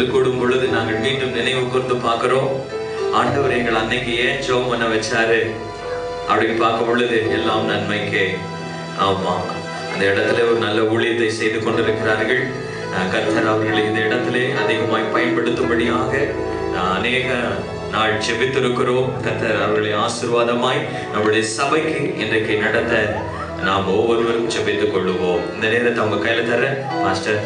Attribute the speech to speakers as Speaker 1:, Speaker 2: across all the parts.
Speaker 1: ஜெபத்தில் கூடும் பொழுது நாங்கள் மீண்டும் நினைவு கூர்ந்து பார்க்கிறோம் ஆண்டவர் எங்கள் அன்னைக்கு ஏன் ஜெபம் பண்ண வச்சாரு அப்படின்னு பார்க்கும் பொழுது எல்லாம் நன்மைக்கே ஆமா அந்த இடத்துல ஒரு நல்ல ஊழியத்தை செய்து கொண்டிருக்கிறார்கள் அஹ் கர்த்தர் அவர்களை இந்த இடத்திலே அதிகமாய் பயன்படுத்தும்படியாக அஹ் அநேக நாள் ஜெபித்திருக்கிறோம் கர்த்தர் அவர்களை ஆசீர்வாதமாய் நம்முடைய சபைக்கு இன்றைக்கு நடத்த நாம் ஒவ்வொருவரும் ஜெபித்துக் கொள்ளுவோம் இந்த நேரத்தை அவங்க கையில தர மாஸ்டர்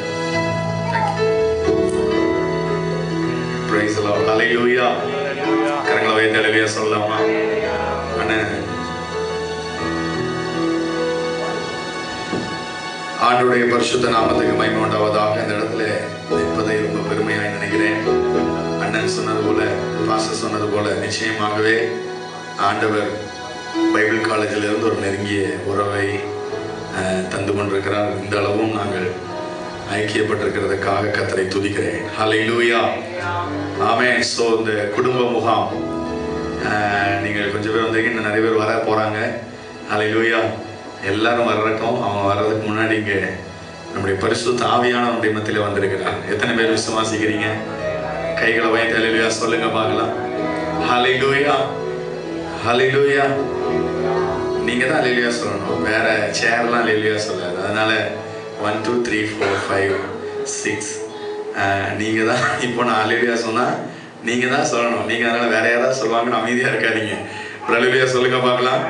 Speaker 2: பிரைஸ் லார்ட் ஹalleluya கரங்களை வைத்து ஹalleluya சொல்லலாமா அண்ணே ஆண்டுடைய பரிசுத்த நாமத்துக்கு மகிமை உண்டாவதாக இந்த இடத்துல நிற்பதை ரொம்ப பெருமையாய் நினைக்கிறேன் அண்ணன் சொன்னது போல பாஸ்டர் சொன்னது போல நிச்சயமாகவே ஆண்டவர் பைபிள் காலேஜில் இருந்து ஒரு நெருங்கிய உறவை அஹ், தந்து கொண்டிருக்கிறார் இந்த அளவும் நாங்கள் ஐக்கியப்பட்டிருக்கிறதுக்காக கத்தரை துதிக்கிறேன் ஹalleluya ஆமென் ஸோ இந்த குடும்ப முகாம் அஹ், நீங்கள் கொஞ்சம் பேர் வந்தீங்க இன்னும் நிறைய பேர் வர போகிறாங்க ஹalleluya எல்லாரும் வர்றட்டும் அவங்க வர்றதுக்கு முன்னாடி இங்கே நம்முடைய பரிசுத்த ஆவியான நம்முடைய மத்தியில் வந்திருக்கிறார் எத்தனை பேர் விசுவாசிக்கிறீங்க கைகளை வைத்து ஹalleluya சொல்லுங்க பார்க்கலாம் ஹalleluya ஹalleluya நீங்க தான் லெலியா சொல்லணும் வேற சேர்லாம் லெலியா சொல்லாது அதனால one two three four five six நீங்க தான் இப்போ நான் அலிலியா சொன்னா நீங்க தான் சொல்லணும் நீங்க அதனால வேற யாராவது சொல்லுவாங்கன்னு அமைதியா இருக்காதீங்க ஒரு அலிலியா சொல்லுங்க பார்க்கலாம்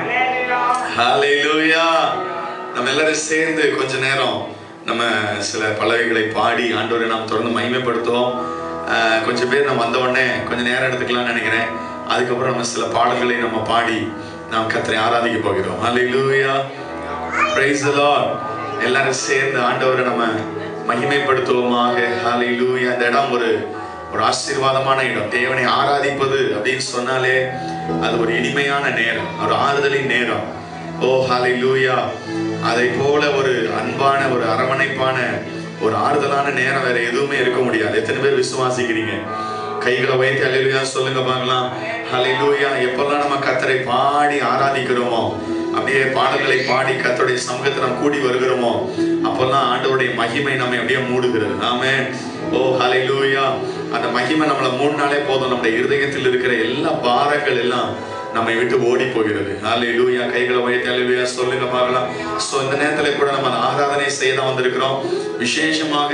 Speaker 2: ஹalleluya நம்ம எல்லாரும் சேர்ந்து கொஞ்ச நேரம் நம்ம சில பல்லவிகளை பாடி ஆண்டவரை நாம் தொடர்ந்து மகிமைப்படுத்துவோம் ஆஹ் கொஞ்சம் பேர் நம்ம வந்த உடனே கொஞ்சம் நேரம் எடுத்துக்கலாம்னு நினைக்கிறேன் அதுக்கப்புறம் நம்ம சில பாடல்களை நம்ம பாடி நாம் கத்தரை ஆராதிக்க போகிறோம் ஹalleluya praise the lord எல்லாரும் சேர்ந்து ஆண்டவரை நம்ம மகிமைப்படுத்துவோமாக ஹalleluya இந்த இடம் ஒரு ஒரு ஆசீர்வாதமான இடம் தேவனை ஆராதிப்பது அப்படின்னு சொன்னாலே அது ஒரு இனிமையான நேரம் ஒரு ஆறுதலின் நேரம் ஓ ஹalleluya அதை போல ஒரு அன்பான ஒரு அரவணைப்பான ஒரு ஆறுதலான நேரம் வேற எதுவுமே இருக்க முடியாது எத்தனை பேர் விசுவாசிக்கிறீங்க கைகளை வைத்து ஹalleluya சொல்லுங்க பார்க்கலாம் ஹalleluya எப்பெல்லாம் நம்ம கத்தரை பாடி ஆராதிக்கிறோமோ அப்படியே பாடல்களை பாடி கத்தருடைய சமூகத்தில் நாம் கூடி வருகிறோமோ அப்பெல்லாம் ஆண்டவருடைய மகிமை நம்மை அப்படியே மூடுகிறது ஆமே ஓ ஹalleluya அந்த மகிமை நம்மளை மூடினாலே போதும் நம்முடைய இருதயத்தில் இருக்கிற எல்லா பாரங்கள் எல்லாம் நம்மை விட்டு ஓடி போகிறது ஹalleluya கைகளை வைத்து ஹalleluya சொல்லுங்க பார்க்கலாம் சோ இந்த நேரத்துல கூட நம்ம அந்த ஆராதனை செய்ய தான் வந்திருக்கிறோம் விசேஷமாக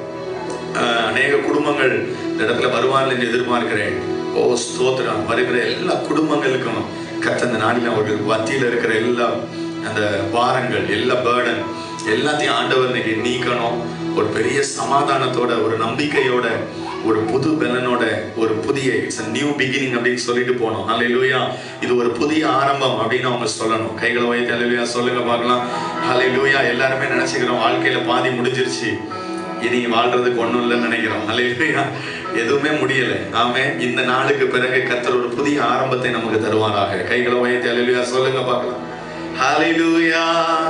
Speaker 2: அஹ், அநேக குடும்பங்கள் இந்த இடத்துல வருவார்கள் என்று எதிர்பார்க்கிறேன் ஓ ஸ்தோத்திரம் வருகிற எல்லா குடும்பங்களுக்கும் கத்த இந்த நாளில் அவர்கள் மத்தியில் இருக்கிற எல்லா அந்த பாரங்கள் எல்லா பேர்டன் எல்லாத்தையும் ஆண்டவர் இன்னைக்கு நீக்கணும் ஒரு பெரிய சமாதானத்தோட ஒரு நம்பிக்கையோட ஒரு புது பலனோட ஒரு புதிய இட்ஸ் நியூ பிகினிங் அப்படின்னு சொல்லிட்டு போனோம் ஹalleluya இது ஒரு புதிய ஆரம்பம் அப்படின்னு அவங்க சொல்லணும் கைகளை வைத்து ஹalleluya சொல்லுங்க பார்க்கலாம் ஹalleluya எல்லாருமே நினைச்சுக்கிறோம் வாழ்க்கையில பாதி முடிஞ்சிருச்சு இனி வாழ்றதுக்கு ஒண்ணும் இல்லைன்னு நினைக்கிறோம் ஹalleluya எதுவுமே முடியல ஆமே இந்த நாளுக்கு பிறகு கர்த்தர் ஒரு புதிய ஆரம்பத்தை நமக்கு தருவாராக கைகளை வைத்து ஹalleluya சொல்லுங்க பார்க்கலாம் ஹalleluya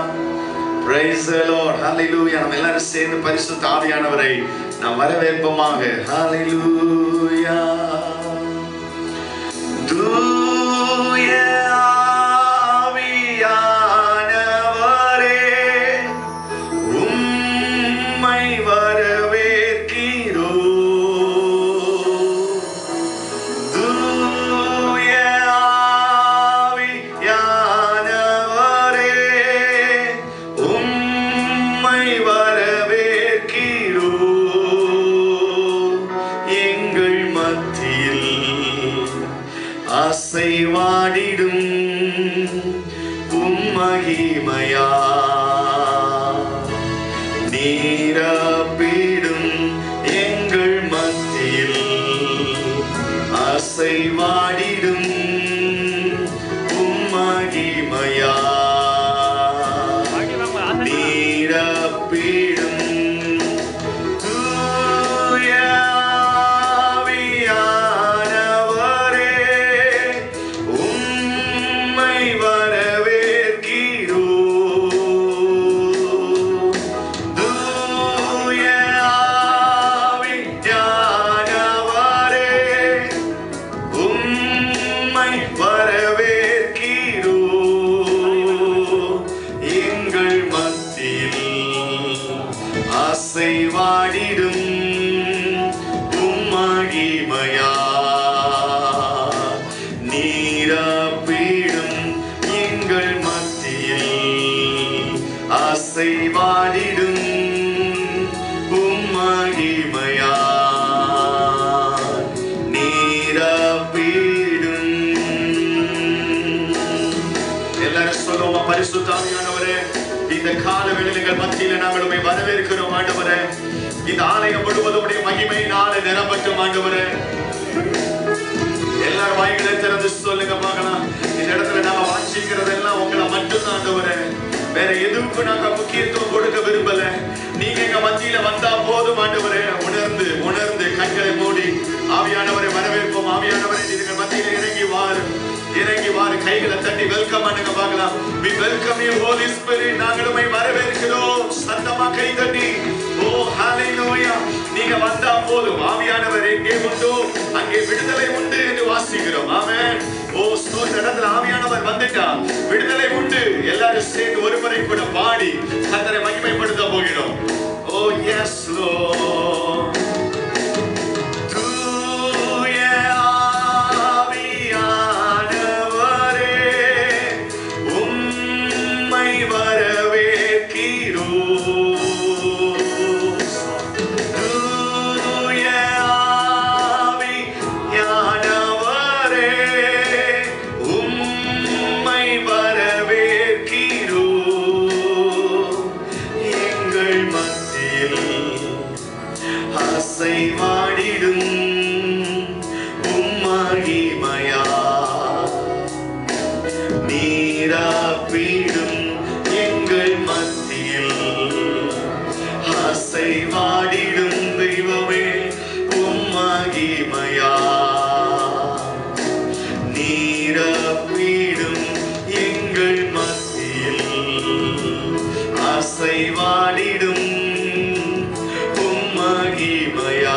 Speaker 2: praise the lord hallelujah நம்ம எல்லாரும் சேர்ந்து பரிசுத்த ஆவியானவரை நாம் வரவேற்போமாக ஹalleluya தூய ஆவியானவரே உம்மை வரவேற்கிறோ தூய ஆவியானவரே உம்மை வரவேற்கிறோ எங்கள் மத்தியில் அசைவாடிடும் உம்மகிமையா நீரப்பிடும் எங்கள் மத்தியில் அசைவாடிடும் உம்மகிமையா நீரப்பிடும் தூய ஆவியானவரே, உம்மை வரவேற்கிறோ தூய ஆவியானவரே, உம்மை வரவேற்கிறோ எங்கள் மத்தியில் அசைவாடிடும் உம் வரவேற்கிறோம் ஆண்டவரே இந்த ஆலயம் முழுவதும் உடைய மகிமையினால நிரம்பட்டும் ஆண்டவரே எல்லாரும் வாய்களை திறந்து சொல்லுங்க பார்க்கலாம் இந்த இடத்துல நாம வாஞ்சிக்கிறதெல்லாம் உங்களை மட்டும்தான் ஆண்டவரே வேற எதுவுக்கும் நாங்க முக்கியத்துவம் கொடுக்க விரும்பல நீங்க எங்க மத்தியில வந்தா போதும் ஆண்டவரே உணர்ந்து உணர்ந்து கண்களை மூடி ஆவியானவரை வரவேற்போம் ஆவியானவரை நீங்கள் மத்தியில இறங்கி வாரு இறங்கி வாரு கைகளை தட்டி வெல்கம் பண்ணுங்க பார்க்கலாம் we welcome you holy spirit நாங்களுமே வரவேற்கிறோம் சத்தமா கை தட்டி ஓ ஹalleluya நீங்க வந்தா போதும் ஆவியானவர் எங்கே உண்டோ அங்கே விடுதலை உண்டு என்று வாசிக்கிறோம் ஆமென் ஓ ஸ்தோத்திர இடத்துல ஆவியானவர் வந்துட்டா விடுதலை உண்டு எல்லாரும் சேர்ந்து ஒரு முறை கூட பாடி கர்த்தரை மகிமைப்படுத்த போகிறோம் ஓ எஸ் Lord தூய ஆவியானவரே, உம்மை வரவேற்கிறோம். தூய ஆவியானவரே, உம்மை வரவேற்கிறோம். எங்கள் மத்தியில் அசைவாடிடும் உம்மகிமையா நீராப்பிடும் எங்கள் மத்தியில் அசைவாடிடும் தெய்வமே உம்மகிமையா நீரப்பிடும் எங்கள் மத்தியில் அசைவாடிடும் உம்மகிமையா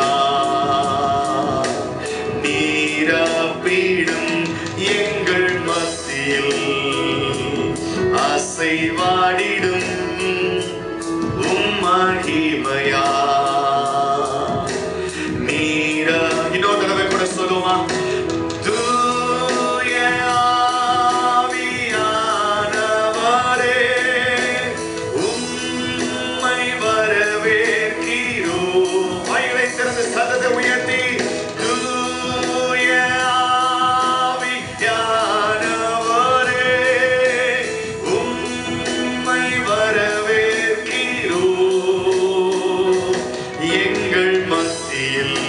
Speaker 2: நீரப்பிடும் எங்கள் மத்தியில் அசைவாடிடும் உம்மகிமையா நீர இன்னொரு தடவை கூட சொல்லுமா தூய ஆவியானவரே, உம்மை வரவேற்கிறோம். வாய்களை திறந்து சத்தத்தை உயர்த்தி தூய ஆவியானவரே, உம்மை வரவேற்கிறோம். எங்கள் மத்தியில்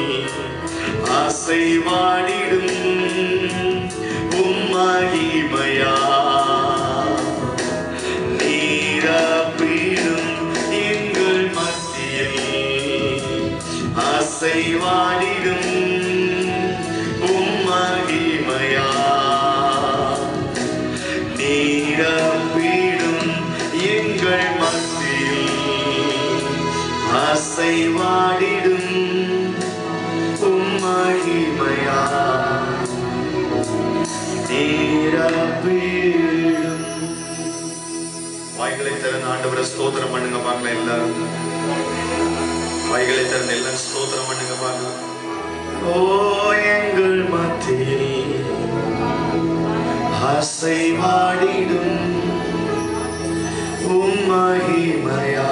Speaker 2: அசைவாடிடும் உம்மகிமையா நீரப்பிடும் எங்கள் மத்தியில் அசைவாடிடும் உம்மகிமையா நீரப்பிடும் எங்கள் மத்தியில் அசைவாடிடும் உம்மகிமையா நீரப்பிடும் வாய்களை திறந்து ஆண்டவரை ஸ்தோத்திரம் பண்ணுங்க பார்க்கலாம் எல்லாரும் வாய்களை திறந்து எல்லாரும் ஸ்தோத்திரம் பண்ணுங்க பார்க்கலாம் ஓ எங்கள் மத்தியில் அசைவாடிடும் உம்மகிமையா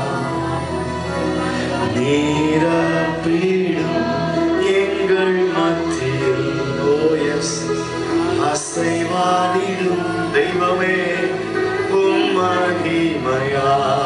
Speaker 2: நீரப்பிடும் எங்கள் மத்தியில் ஓ எஸ் அசைவாடிடும் தெய்வமே உம்மகிமையா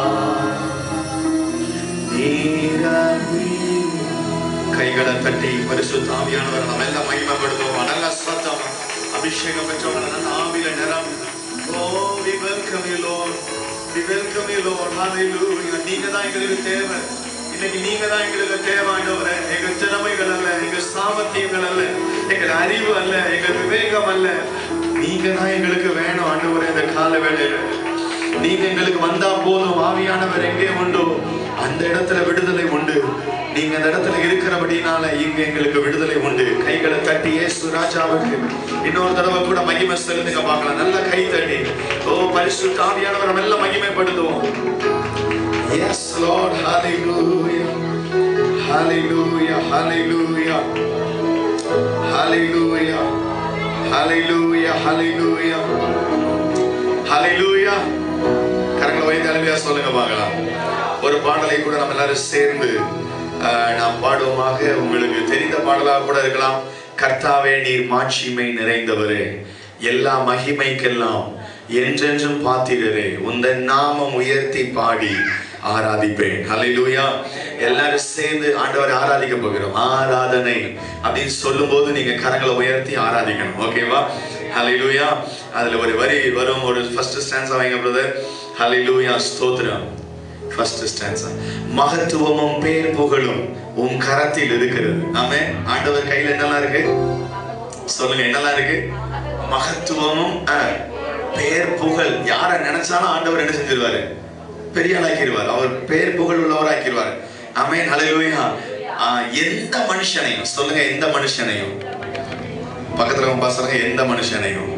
Speaker 2: நீரப்பிடும் கைகளை தட்டி பரிசுத்த ஆவியானவர் நம்ம எல்லாம் மகிமைப்படுத்துவோம் நல்ல சத்தம் அபிஷேகம் பெற்றவங்க நல்ல ஆவியில நிறம் ஓ we welcome you lord we welcome you lord hallelujah நீங்க தான் எங்களுக்கு தேவை இன்னைக்கு நீங்க தான் எங்களுக்கு தேவை ஆண்டவரே எங்க திறமைகள் அல்ல எங்க சாமர்த்தியங்கள் அல்ல எங்கள் அறிவு அல்ல எங்கள் விவேகம் அல்ல நீங்க தான் எங்களுக்கு வேணும் ஆண்டவரே இந்த கால வேளையில நீங்க எங்களுக்கு வந்தா போதும் ஆவியானவர் எங்கே உண்டோ அந்த இடத்துல விடுதலை உண்டு நீங்க அந்த இடத்துல இருக்கிறபடினால இங்க எங்களுக்கு விடுதலை உண்டு கைகளை தட்டி இயேசு ராஜாவுக்கு இன்னொரு தடவை கூட மகிமை செலுத்துங்க பார்க்கலாம் நல்ல கை தட்டி ஓ பரிசுத்த ஆவியானவர் நம்ம எல்லாம் மகிமைப்படுத்துவோம் Yes, Lord, hallelujah. Hallelujah, hallelujah. Hallelujah. Hallelujah, hallelujah. Hallelujah. கரங்களை வைத்து அலுமையா சொல்லுங்க பார்க்கலாம் ஒரு பாடலை கூட நம்ம எல்லாரும் சேர்ந்து ஆஹ், நாம் பாடுவோமாக உங்களுக்கு தெரிந்த பாடலாக கூட இருக்கலாம் கர்த்தாவே நீர் மாட்சிமை நிறைந்தவரே எல்லா மகிமைக்கெல்லாம் என்றென்றும் பாத்திரரே உந்தன் நாமம் உயர்த்தி பாடி ஆராதிப்பேன் ஹalleluya எல்லாரும் சேர்ந்து ஆண்டவரை ஆராதிக்க போகிறோம் ஆராதனை அப்படின்னு சொல்லும்போது நீங்க கரங்களை உயர்த்தி ஆராதிக்கணும் ஓகேவா ஹalleluya அதுல ஒரு வரி வரும் ஒரு ஃபர்ஸ்ட் ஸ்டான்ஸ் வைங்க பிரதர் ஹalleluya ஸ்தோத்திரம் ஃபர்ஸ்ட் ஸ்டான்ஸா மகத்துவமும் பேர் புகழும் உன் கரத்தில் இருக்கிறது ஆமே ஆண்டவர் கையில என்னெல்லாம் இருக்கு சொல்லுங்க என்னெல்லாம் இருக்கு மகத்துவமும் அஹ், பேர் புகழ் யார நினைச்சாலும் ஆண்டவர் என்ன செஞ்சிருவாரு பெரிய ஆளாக்கிடுவார் அவர் பேர் புகழ் உள்ளவர் ஆக்கிடுவார் ஆமென் ஹalleluya ஆஹ், எந்த மனுஷனையும் சொல்லுங்க எந்த மனுஷனையும் பக்கத்துல உங்க பசங்க எந்த மனுஷனையும்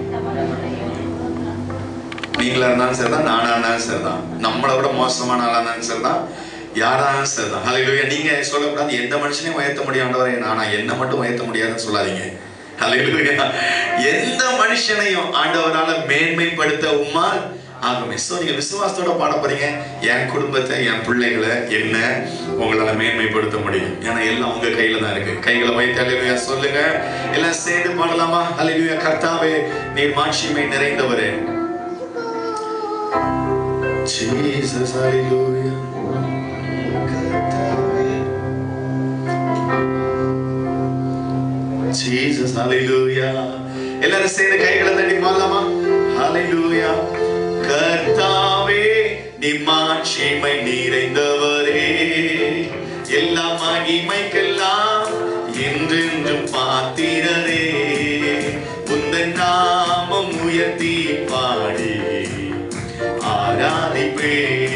Speaker 2: நீங்களா இருந்தாலும் சரிதான் நானா இருந்தாலும் சரிதான் நம்மளை விட மோசமான ஆளா இருந்தாலும் சரிதான் யாராலும் சரிதான் ஹalleluya நீங்க சொல்லக்கூடாது எந்த மனுஷனையும் உயர்த்த முடியும் ஆண்டவரே நானா என்ன மட்டும் உயர்த்த முடியாதுன்னு சொல்லாதீங்க ஹalleluya எந்த மனுஷனையும் ஆண்டவரால மேன்மைப்படுத்த உம்மால் ஆகுமே ஸோ நீங்க விசுவாசத்தோட பாட போறீங்க என் குடும்பத்தை என் பிள்ளைகளை என்ன உங்களால மேன்மைப்படுத்த முடியும் ஏன்னா எல்லாம் உங்க கையில தான் இருக்கு கைகளை வைத்து ஹalleluya சொல்லுங்க எல்லாம் சேர்ந்து பாடலாமா ஹalleluya கர்த்தாவே நீர் மாட்சிமை நிறைந்தவரே Jesus, hallelujah. Jesus, hallelujah. எல்லாரும் சேர்ந்து கைகளை தட்டி பாடலாமா hallelujah. கர்த்தாவே நீ மாட்சிமை நிறைந்தவரே எல்லா மகிமைக்கெல்லாம் என்றென்றும் பாத்திரரே உந்தன் நாமம் உயர்த்தி பாடி ஆராதிப்பே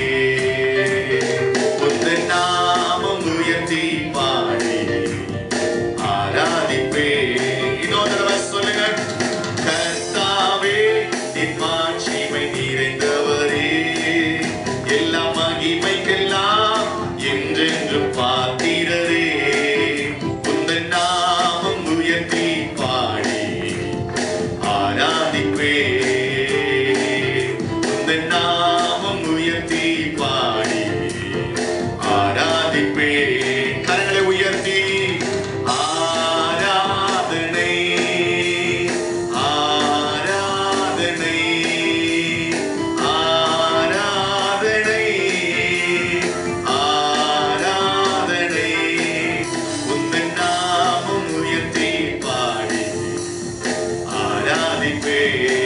Speaker 2: உந்தன் நாமம் உயர்த்தி பாடி ஆராதிப்பே இன்னொரு தடவை சொல்லுங்க கர்த்தாவே நின் மாட்சிமை நிறைந்தவரே எல்லா மகிமைக்கெல்லாம் என்றென்றும் பாத்திரரே உந்தன் நாமம் உயர்த்தி பாடி ஆராதிப்பே உந்தன் நாமம் உயர்த்தி பாடி ஆராதிப்பே கரங்களை உயர்த்தி ஆராதனை ஆராதனை ஆராதனை ஆராதனை உந்தன் நாமம் உயர்த்தி பாடி ஆராதிப்பே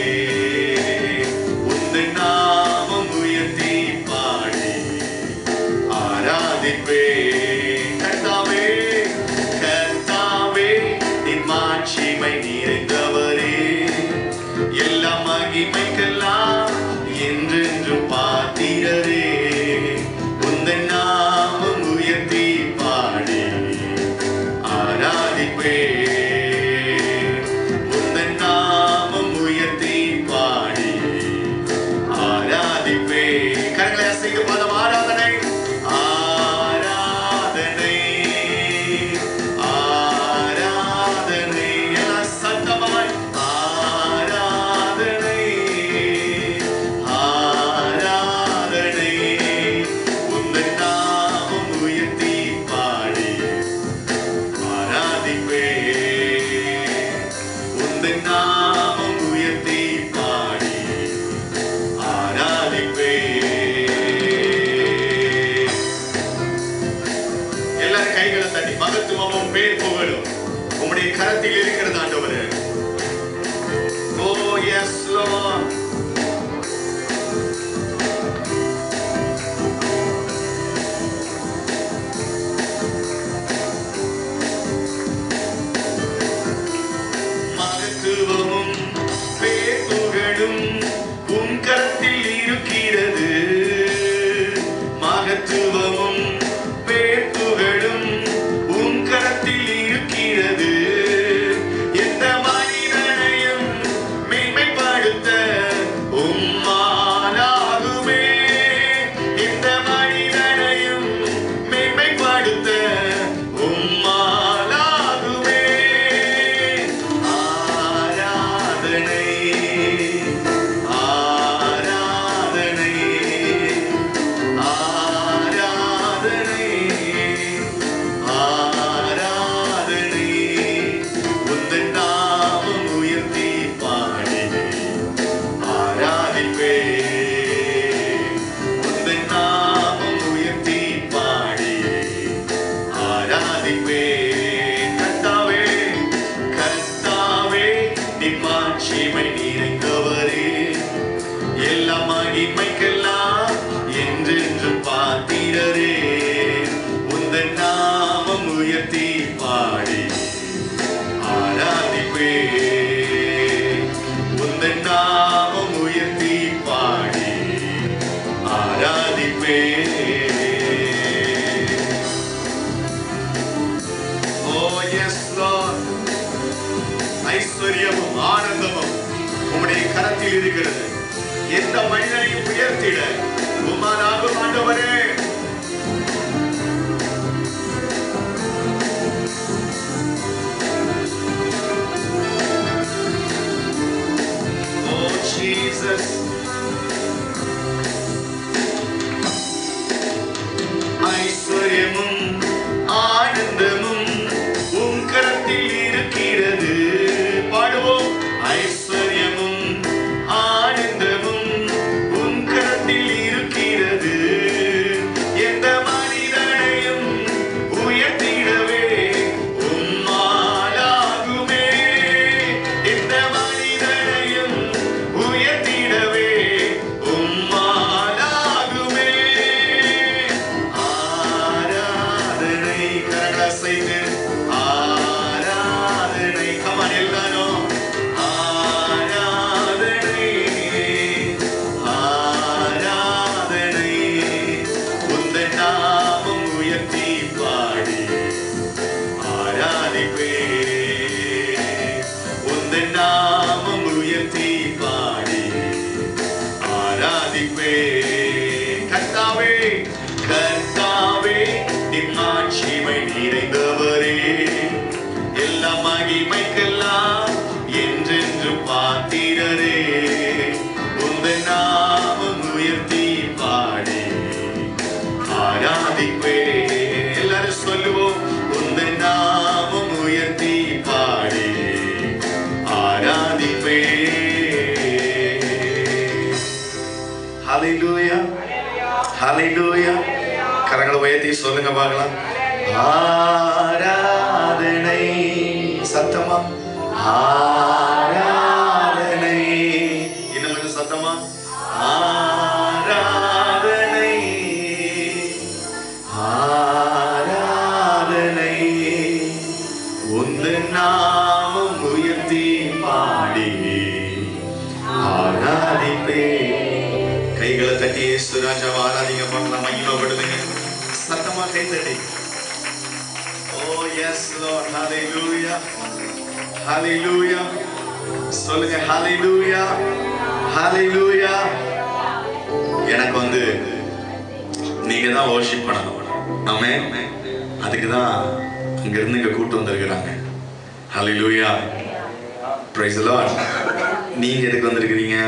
Speaker 2: உந்தன் நாமம் உயர்த்தி பாடி ஆராதிப்பே கர்த்தாவே கர்த்தாவே நின் மாட்சிமை நிறைந்தவரே எல்லா மகிமைக்கெல்லாம் என்றென்றும் பாத்திரரே உந்தன் நாமம் உயர்த்தி பாடி ஆராதிப்பே உந்தன் நாமம் உயர்த்தி பாடி ஆராதிப்பே கரங்களை அசைக்க பதம் ஆராதனை ஆராதனை ஆராதனை எல்லாம் சத்தமாய் ஆராதனை ஆராதனை உந்தன் நாமம் உயர்த்தி பாடி ஆராதிப்பே உந்தன் நாமம் உயர்த்தி பாடி ஆராதிப்பே எல்லாரும் கைகளை தட்டி மகத்துவமும் பேர் புகழும் உம்முடைய கரத்தில் இருக்கிறது ஆண்டவரே ஓ எஸ் லார்ட் மகத்துவமும் பேர் புகழும் உன் கரத்தில் இருக்கிறது மகத்துவமும் பேர் புகழும் உன் கரத்தில் இருக்கிறது எந்த மனிதனையும் மேன்மைப்படுத்த உம்மாலாகுமே இந்த மனிதனையும் மேன்மைப்படுத்த உம்மாலாகுமே ஆராதனை ஆராதனை ஆராதனை ஆராதனை உந்தன் நாமம் உயர்த்தி பாடி ஆராதிப்பே உந்தன் நாமம் உயர்த்தி இருக்கிறது எந்த மனிதனையும் உயர்த்திட உமானாகும் ஆண்டவரே Oh Jesus ஐஸ்வர்யமும் ஆனந்தமும் உம் கரத்தில் இருக்கிறது பாடுவோம் ஐஸ்வர்யமும் ஆனந்தமும் உம் கரத்தில் இருக்கிறது எந்த மனிதனையும் உயர்த்திடவே உம்மாலாகுமே எந்த மனிதனையும் உயர்த்திடவே உம்மாலாகுமே ஆராதனை கரசைது ஆராதனை கமான் எல்லாரும் ஆராதனை ஆராதனை உந்தன் நாமம் உயர்த்தி பாடி ஆராதிப்பே உந்தன் நாமம் உயர்த்தி பாடி ஆராதிப்பே கர்த்தாவே கர்த்தாவே நிம்மாட்சிமை நிறைந்தவரே எல்லா மகிமைக்கெல்லாம் என்றென்று பாத்திரரே உந்தன் நாமம் உயர்த்தி பாடி ஆராதிப்பே எல்லாரும் சொல்லுவோம் உந்தன் நாமம் உயர்த்தி பாடி ஆராதிப்பே ஹalleluya ஹalleluya கரங்களை உயர்த்தி சொல்லுங்க பார்க்கலாம் ஆராதனை சத்தமா ஆராதனை இன்னும் கொஞ்சம் சத்தமா ஆராதனை ஆராதனை உந்தன் நாமம் உயர்த்தி பாடி ஆராதிப்பே கைகளை தட்டி இயேசு ராஜாவை ஆராதிங்க பண்ணலாம் மகிமைப்படுத்துங்க சத்தமா கை தட்டி ஓ எஸ் லார்ட் ஹalleluya ஹalleluya சொல்லுங்க ஹalleluya ஹalleluya எனக்கு வந்து நீங்க தான் worship பண்ணணும் ஆமே அதுக்கு தான் அங்க இருந்து இங்க கூட்டு வந்திருக்கிறாங்க ஹalleluya praise the lord நீங்க எதுக்கு வந்திருக்கிறீங்க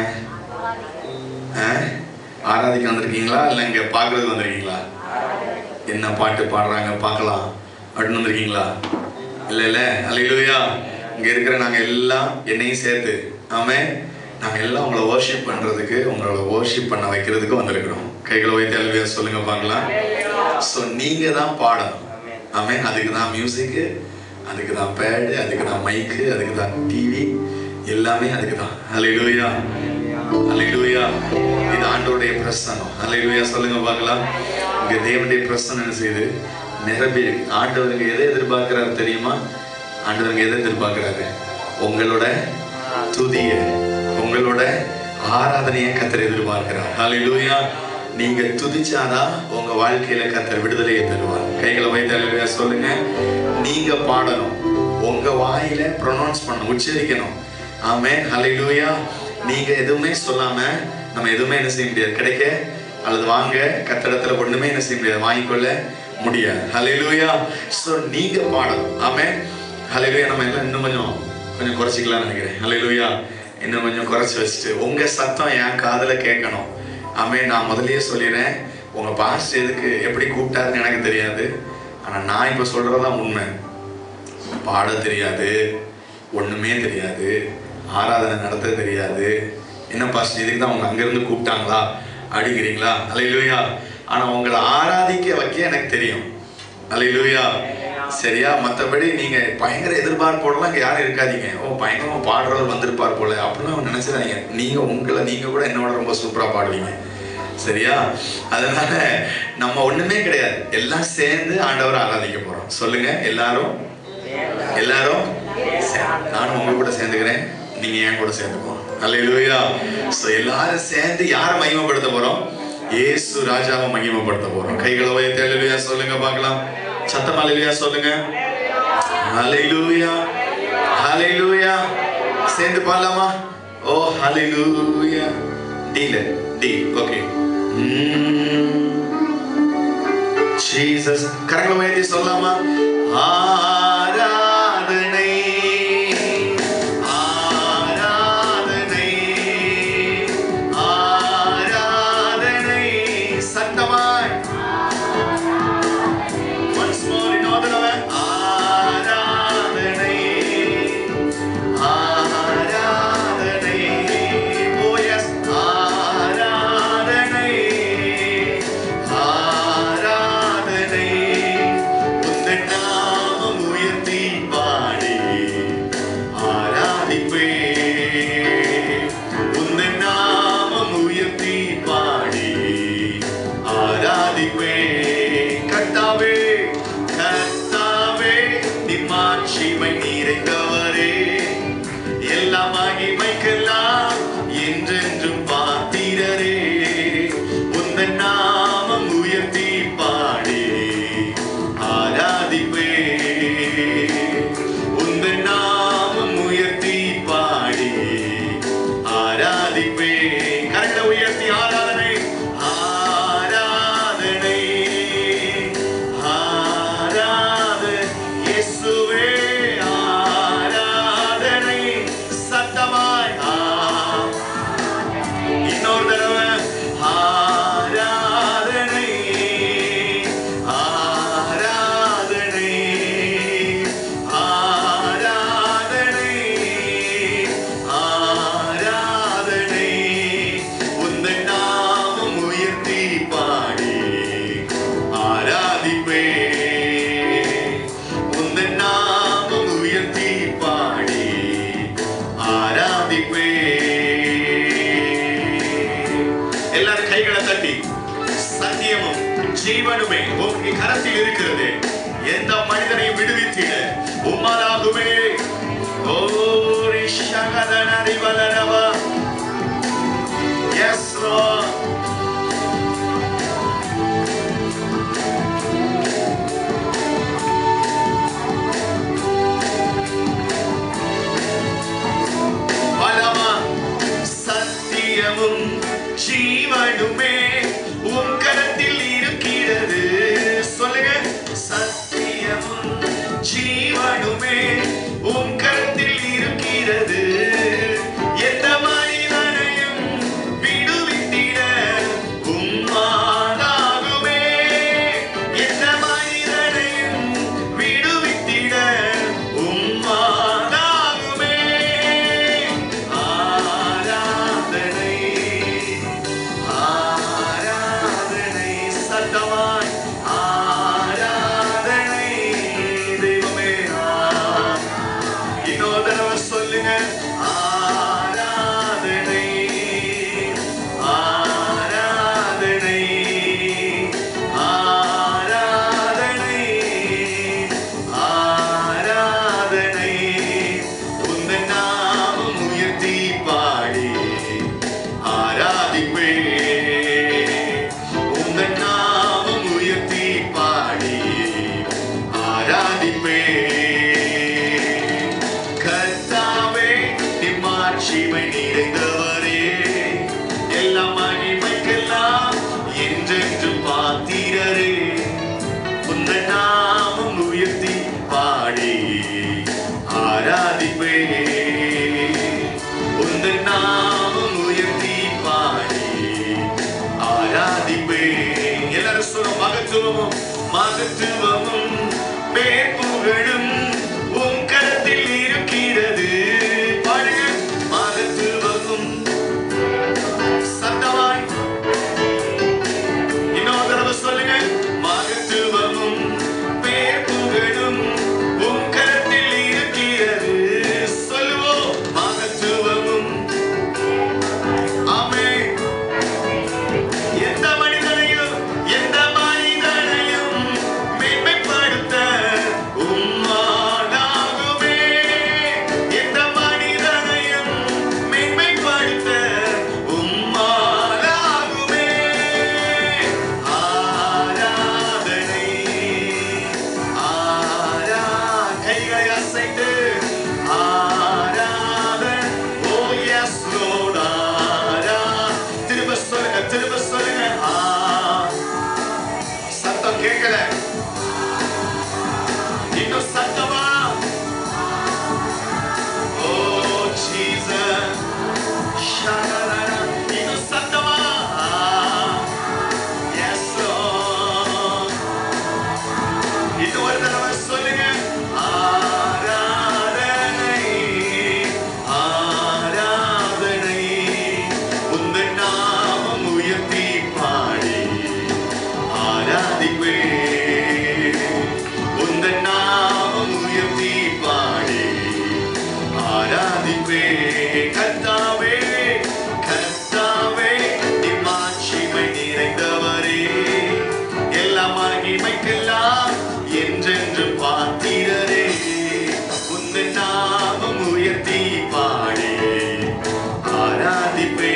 Speaker 2: ஆ? ஆராதிக்க வந்திருக்கீங்களா இல்லை இங்க பார்க்கறதுக்கு வந்திருக்கீங்களா என்ன பாட்டு பாடுறாங்க பார்க்கலாம் அப்படின்னு வந்திருக்கீங்களா இல்லை இல்லை அல்லையிலுயா இங்க இருக்கிற நாங்க எல்லாம் என்னையும் சேர்த்து ஆமே நாங்க எல்லாம் உங்களை worship பண்றதுக்கு உங்களோட worship பண்ண வைக்கிறதுக்கு வந்திருக்கிறோம் கைகளை வைத்து அல்வியா சொல்லுங்க பார்க்கலாம் ஸோ நீங்க தான் பாடணும் ஆமே அதுக்கு தான் மியூசிக்கு அதுக்கு தான் பேடு அதுக்கு தான் மைக்கு அதுக்கு தான் டிவி எல்லாமே அதுக்கு தான் அல்லையிலுயா அல்லேலூயா இது ஆண்டவருடைய பிரசனம் அல்லேலூயா சொல்லுங்க பார்க்கலாம் இங்க தேவனுடைய பிரசனம் என்ன செய்யுது நிரம்பி ஆண்டவருங்க எதை எதிர்பார்க்கிறாரு தெரியுமா ஆண்டவருங்க எதை எதிர்பார்க்கிறாரு உங்களோட துதிய உங்களோட ஆராதனையை கத்தர் எதிர்பார்க்கிறார் அல்லேலூயா நீங்க துதிச்சாதான் உங்க வாழ்க்கையில கத்தர் விடுதலையை தருவார் கைகளை வைத்து அல்லேலூயா சொல்லுங்க நீங்க பாடணும் உங்க வாயில ப்ரொனவுன்ஸ் பண்ணணும் உச்சரிக்கணும் ஆமே ஹalleluya நீங்க எதுவுமே சொல்லாம நம்ம எதுவுமே என்ன செய்ய முடியாது கிடைக்க அல்லது வாங்க கத்தடத்துல ஒண்ணுமே என்ன செய்ய முடியாது வாங்கிக்கொள்ள முடியாது ஹalleluya சோ நீங்க பாடணும் ஆமே ஹalleluya நம்ம எல்லாம் இன்னும் கொஞ்சம் கொஞ்சம் குறைச்சிக்கலாம்னு நினைக்கிறேன் ஹalleluya இன்னும் கொஞ்சம் குறைச்சி வச்சுட்டு உங்க சத்தம் என் காதுல கேட்கணும் ஆமே நான் முதல்லயே சொல்லிடுறேன் உங்க பாஸ்ட் எதுக்கு எப்படி கூப்பிட்டாருன்னு எனக்கு தெரியாது ஆனா நான் இப்ப சொல்றதுதான் உண்மை பாட தெரியாது ஒண்ணுமே தெரியாது ஆராதனை நடத்த தெரியாது என்ன பாஸ்டர் இதுக்கு தான் அவங்க அங்கிருந்து கூப்பிட்டாங்களா அடிக்கிறீங்களா அலையிலுயா ஆனா உங்களை ஆராதிக்க வைக்க எனக்கு தெரியும் அலையிலுயா சரியா மற்றபடி நீங்க பயங்கர எதிர்பார்ப்போடலாம் இங்க யாரும் இருக்காதீங்க ஓ பயங்கரமா பாடுறவர் வந்திருப்பார் போல அப்படிலாம் நினைச்சிடாதீங்க நீங்க உங்களை நீங்க கூட என்னோட ரொம்ப சூப்பரா பாடுவீங்க சரியா அதனால நம்ம ஒண்ணுமே கிடையாது எல்லாம் சேர்ந்து ஆண்டவரை ஆராதிக்க போறோம் சொல்லுங்க எல்லாரும் எல்லாரும் சரி, நானும் உங்க கூட சேர்ந்துக்கிறேன் நீங்க என் கூட சேர்ந்துக்கோ அல்லேலூயா சோ எல்லாரும் சேர்ந்து யாரை மகிமைப்படுத்த போறோம் இயேசு ராஜாவை மகிமைப்படுத்த போறோம் கைகளை உயர்த்தி அல்லேலூயா சொல்லுங்க பார்க்கலாம் சத்தம் அல்லேலூயா சொல்லுங்க அல்லேலூயா அல்லேலூயா சேர்ந்து பாடலாமா ஓ ஹalleluya டில டி ஓகே ஜீசஸ் கரங்களை உயர்த்தி சொல்லலாமா ஆராதனை ஆராதனை ஆராதனை சத்தமாய் once more இன்னொரு தடவை ஆராதனை ஆராதனை ஓ எஸ் ஆராதனை ஆராதனை உந்தன் நாமம் உயர்த்தி பாடி ஆராதிப்பே உந்தன் நாமம் உயர்த்தி பாடி ஆராதிப்பே கர்த்தாவே கர்த்தாவே நிம்மாட்சிமை நிறைந்தவரே எல்லா மகிமைக்கெல்லாம் என்றென்றும் பாத்திரரே உந்தன் நாமம் உயர்த்தி பாடி ஆராதிப்பே உந்தன் நாமம் உயர்த்தி பாடி ஆராதிப்பே கரங்களை உயர்த்தி ஆராதனை ஆராதனை ஆராத இயேசுவே ஆராதனை சத்தமாய் ஆ இன்னொரு தடவை ஆராதனை ஆராதனை ஆராதனை ஆராதனை உந்தன் நாமம் உயர்த்தி பாடி ஆராதிப்பே உந்தன் நாமம் உயர்த்தி பாடி ஆராதிப்பே எல்லாரும் கைகளை தட்டி சத்தியமும் ஜீவனுமே உங்க கரத்தில் இருக்கிறது எந்த மனிதனையும் விடுவித்திட உம்மாலாகுமே ஓரி சகதனரி வலரவா எஸ் பலமா சத்தியமும் ஜீவனுமே உன் கரத்தில் இருக்கிறது சொல்லுங்க சத்தியமும் ஜீவனுமே உன் கரத்தில் இருக்கிறது எந்த மனிதனையும் விடுவித்திட உம்மாலாகுமே எந்த மனிதனையும் விடுவித்திட உம்மாலாகுமே ஆராதனை ஆராதனை சத்தமாய் ஆராதனை தெய்வமே ஆ- இன்னொரு தடவை சொல்லுங்க ஆராதனை ஆராதனை ஆராதனை ஆராதனை உந்தன் நாமம் உயர்த்தி பாடி ஆராதிப்பே உந்தன் நாமம் உயர்த்தி பாடி ஆராதிப்பே கர்த்தாவே நிம்மாட்சிமை நிறைந்தவரே எல்லா மகிமைக்கெல்லாம் என்றென்றும் பாத்திரரே உந்தன் நாமம் உயர்த்தி பாடி ஆராதிப்பே உந்தன் நாமம் உயர்த்தி பாடி ஆராதிப்பே எல்லாரும் சொல்லும் மகத்துவமும் மகத்துவமும் பேர் புகழும் உன் கரத்தில் இருக்கிறது பாருங்க மகத்துவமும் சத்தமாய் இன்னொரு தடவை சொல்லுங்க மகத்துவமும் பேர் புகழும் உன் கரத்தில் இருக்கிறது சொல்லுவோம் மகத்துவமும் ஆமென் எந்த மனிதனையும் எந்த மனிதனையும் மேன்மைப்படுத்த உம்மாலாகுமே எந்த மனிதனையும் மேன்மைப்படுத்த உம்மாலாகுமே ஆராதனை ஆரா கைகளை அசைத்து ஆராதனை ஓ எஸ் இன்னும் ஒரு தடவை சொல்லுங்க ஆராதனை ஆராதனை உந்தன் நாமம் உயர்த்தி பாடி ஆராதிப்பே உந்தன் நாமம் உயர்த்தி பாடி ஆராதிப்பே கர்த்தாவே கர்த்தாவே இம்மாட்சிமை நிறைந்தவரே எல்லா மகிமைக்கெல்லாம் என்றென்று பாத்திரரே உந்தன் நாமம் உயர்த்தி பாடி ஆராதிப்பே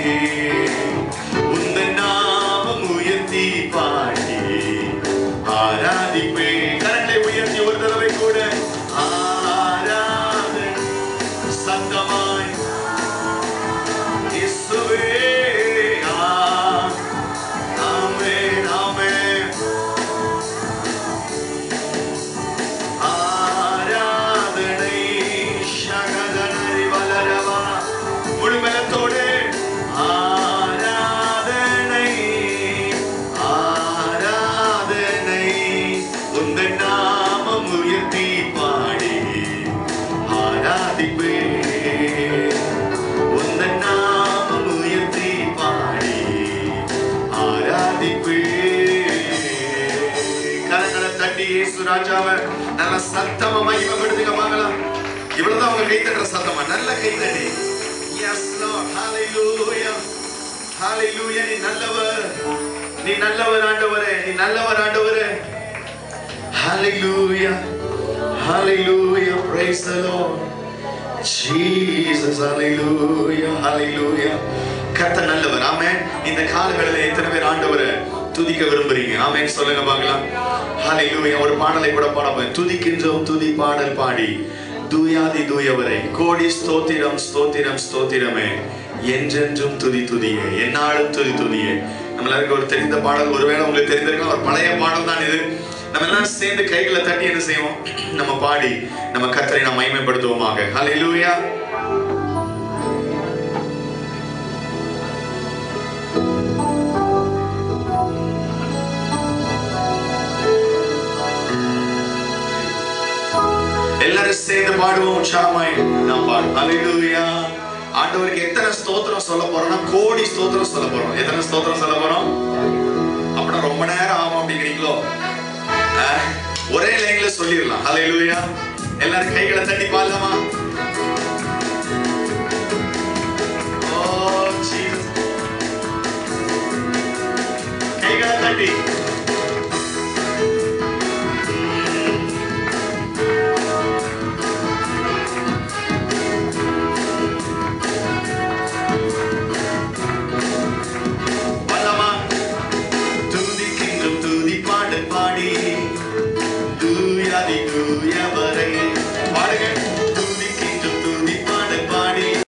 Speaker 2: உந்தன் நாமம் உயர்த்தி பாடி ஆராதிப்பே கரங்களை உயர்த்தி ஒரு தடவை கூட ஆராதனை சத்தமாய் இயேசுவே ஆ ஆமென் ஆமென் ஆராதனை சகதனரி வளரவா முழுமலத்தோடு ஆராதனை ஆராதனை உந்தன் நாமம் உயர்த்தி பாடி ஆராதிப்பே உந்தன் நாமம் உயர்த்தி பாடி ஆராதிப்பே கரங்களை தட்டி இயேசு ராஜாவை நல்ல சத்தமா மகிமைப்படுத்துங்க பார்க்கலாம் இவ்வளவுதான் அவங்க கை தட்டுற சத்தமா நல்ல கை தட்டி எஸ் லார்ட் ஹalleluya ஹalleluya நீ நல்லவர் நீ நல்லவர் ஆண்டவரே நீ நல்லவர் ஆண்டவரே ஹalleluya ஹalleluya praise the lord Jesus hallelujah hallelujah கர்த்தர் நல்லவர் ஆமென் இந்த காலங்களில் எத்தனை பேர் ஆண்டவரை துதிக்க விரும்புறீங்க ஆமென் சொல்லுங்க பார்க்கலாம் ஹalleluya ஒரு பாடலை கூட பாடப்போம் துதிக்கின்றோம் துதி பாடல் பாடி தூயாதி தூயவரை கோடி ஸ்தோத்திரம் ஸ்தோத்திரம் ஸ்தோத்திரமே என்றென்றும் துதி துதியே என்னாலும் துதி துதியே நம்ம எல்லாருக்கும் ஒரு தெரிந்த பாடல் ஒருவேளை உங்களுக்கு தெரிந்திருக்கலாம் ஒரு பழைய பாடல் தான் இது நம்ம எல்லாம் சேர்ந்து கைகளை தட்டி என்ன செய்வோம் நம்ம பாடி நம்ம கத்தரை நாம் மகிமைப்படுத்துவோமாக ஹalleluya எல்லாரும் சேர்ந்து பாடுவோம் உற்சாகமாய் நாம் பாடுவோம் ஹalleluya ஆண்டவருக்கு எத்தனை ஸ்தோத்திரம் சொல்ல போறோம்னா கோடி ஸ்தோத்திரம் சொல்ல போறோம் எத்தனை ஸ்தோத்திரம் சொல்ல போறோம் அப்படின்னா ரொம்ப நேரம் ஆகும் அப்படிங்கிறீங்களோ அஹ், ஒரே லைன்ல சொல்லிடலாம் ஹalleluya எல்லாரும் கைகளை தட்டி பாடலாமா ஓ ஜீசஸ் கைகளை தட்டி